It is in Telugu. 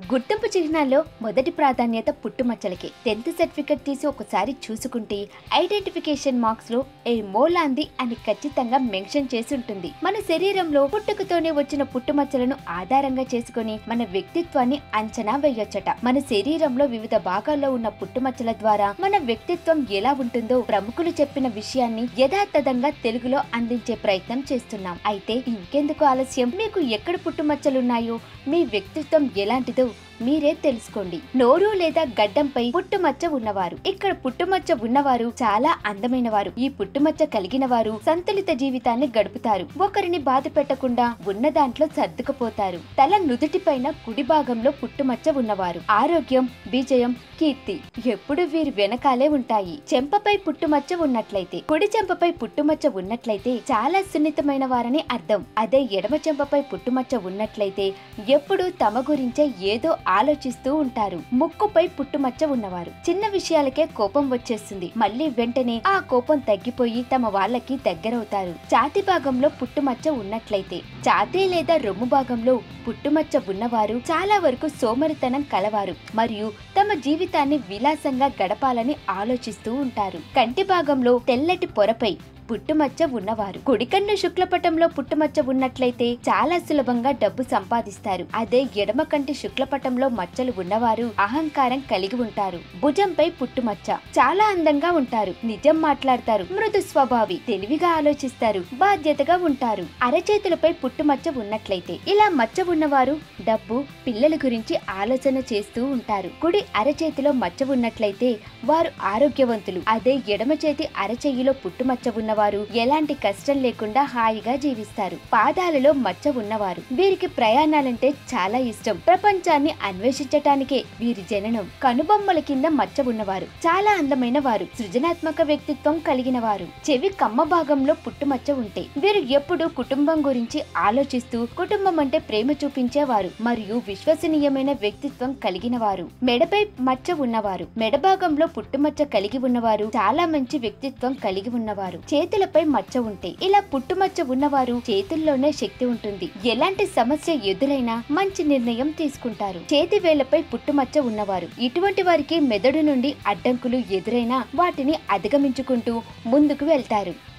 గుర్తింపు చిహ్నాల్లో మొదటి ప్రాధాన్యత పుట్టుమచ్చలకి టెన్త్ సర్టిఫికెట్ తీసి ఒకసారి చూసుకుంటే ఐడెంటిఫికేషన్ మార్క్స్ లో ఏ మోలాంది అని ఖచ్చితంగా మెన్షన్ చేసి ఉంటుంది మన శరీరంలో పుట్టుకతోనే వచ్చిన పుట్టుమచ్చలను ఆధారంగా చేసుకొని మన వ్యక్తిత్వాన్ని అంచనా వేయొచ్చట మన శరీరంలో వివిధ భాగాల్లో ఉన్న పుట్టుమచ్చల ద్వారా మన వ్యక్తిత్వం ఎలా ఉంటుందో ప్రముఖులు చెప్పిన విషయాన్ని యథాతథంగా తెలుగులో అందించే ప్రయత్నం చేస్తున్నాం అయితే ఇంకెందుకు ఆలస్యం మీకు ఎక్కడ పుట్టుమచ్చలున్నాయో మీ వ్యక్తిత్వం ఎలాంటిదో మీరే తెలుసుకోండి నోరు లేదా గడ్డంపై పుట్టుమచ్చ ఉన్నవారు ఇక్కడ పుట్టుమచ్చ ఉన్నవారు చాలా అందమైన వారు ఈ పుట్టుమచ్చ కలిగిన వారు సంతులిత జీవితాన్ని గడుపుతారు ఒకరిని బాధ పెట్టకుండా ఉన్న దాంట్లో సర్దుకుపోతారు తల నుదుటిపైన కుడి భాగంలో పుట్టుమచ్చ ఉన్నవారు ఆరోగ్యం విజయం కీర్తి ఎప్పుడు వీరి వెనకాలే ఉంటాయి చెంపపై పుట్టుమచ్చ ఉన్నట్లయితే కుడి చెంపపై పుట్టుమచ్చ ఉన్నట్లయితే చాలా సున్నితమైన వారని అర్థం అదే ఎడమ చెంపపై పుట్టుమచ్చ ఉన్నట్లయితే ఎప్పుడు తమ గురించే ఏదో ఆలోచిస్తూ ఉంటారు ముక్కుపై పుట్టుమచ్చ ఉన్నవారు చిన్న విషయాలకే కోపం వచ్చేస్తుంది మళ్ళీ వెంటనే ఆ కోపం తగ్గిపోయి తమ వాళ్ళకి దగ్గరవుతారు ఛాతి భాగంలో పుట్టుమచ్చ ఉన్నట్లయితే ఛాతీ లేదా రొమ్ము భాగంలో పుట్టుమచ్చ ఉన్నవారు చాలా వరకు సోమరితనం కలవారు మరియు తమ జీవితాన్ని విలాసంగా గడపాలని ఆలోచిస్తూ ఉంటారు కంటి భాగంలో తెల్లటి పొరపై పుట్టుమచ్చ ఉన్నవారు కుడికన్ను శుక్లపటంలో పుట్టుమచ్చ ఉన్నట్లయితే చాలా సులభంగా డబ్బు సంపాదిస్తారు అదే ఎడమ కంటి శుక్లపటంలో మచ్చలు ఉన్నవారు అహంకారం కలిగి ఉంటారు భుజంపై పుట్టుమచ్చ చాలా అందంగా ఉంటారు నిజం మాట్లాడతారు మృదు స్వభావి తెలివిగా ఆలోచిస్తారు బాధ్యతగా ఉంటారు అరచేతులపై పుట్టుమచ్చ ఉన్నట్లయితే ఇలా మచ్చ ఉన్నవారు డబ్బు పిల్లల గురించి ఆలోచన చేస్తూ ఉంటారు కుడి అరచేతిలో మచ్చ ఉన్నట్లయితే వారు ఆరోగ్యవంతులు అదే ఎడమ చేతి అరచెయ్యిలో పుట్టుమచ్చ ఉన్నవారు ఎలాంటి కష్టం లేకుండా హాయిగా జీవిస్తారు పాదాలలో మచ్చ ఉన్నవారు వీరికి ప్రయాణాలంటే చాలా ఇష్టం ప్రపంచాన్ని అన్వేషించటానికే వీరి జననం కనుబొమ్మల కింద మచ్చ ఉన్నవారు చాలా అందమైన వారు సృజనాత్మక వ్యక్తిత్వం కలిగిన వారు చెవి కమ్మ భాగంలో పుట్టుమచ్చ ఉంటే వీరు ఎప్పుడు కుటుంబం గురించి ఆలోచిస్తూ కుటుంబం అంటే ప్రేమ చూపించేవారు మరియు విశ్వసనీయమైన వ్యక్తిత్వం కలిగిన వారు మెడపై మచ్చ ఉన్నవారు మెడ భాగంలో పుట్టుమచ్చ కలిగి ఉన్నవారు చాలా మంచి వ్యక్తిత్వం కలిగి ఉన్నవారు చేతులపై మచ్చ ఉంటే ఇలా పుట్టుమచ్చ ఉన్నవారు చేతుల్లోనే శక్తి ఉంటుంది ఎలాంటి సమస్య ఎదురైనా మంచి నిర్ణయం తీసుకుంటారు చేతి వేళ్లపై పుట్టుమచ్చ ఉన్నవారు ఇటువంటి వారికి మెదడు నుండి అడ్డంకులు ఎదురైనా వాటిని అధిగమించుకుంటూ ముందుకు వెళ్తారు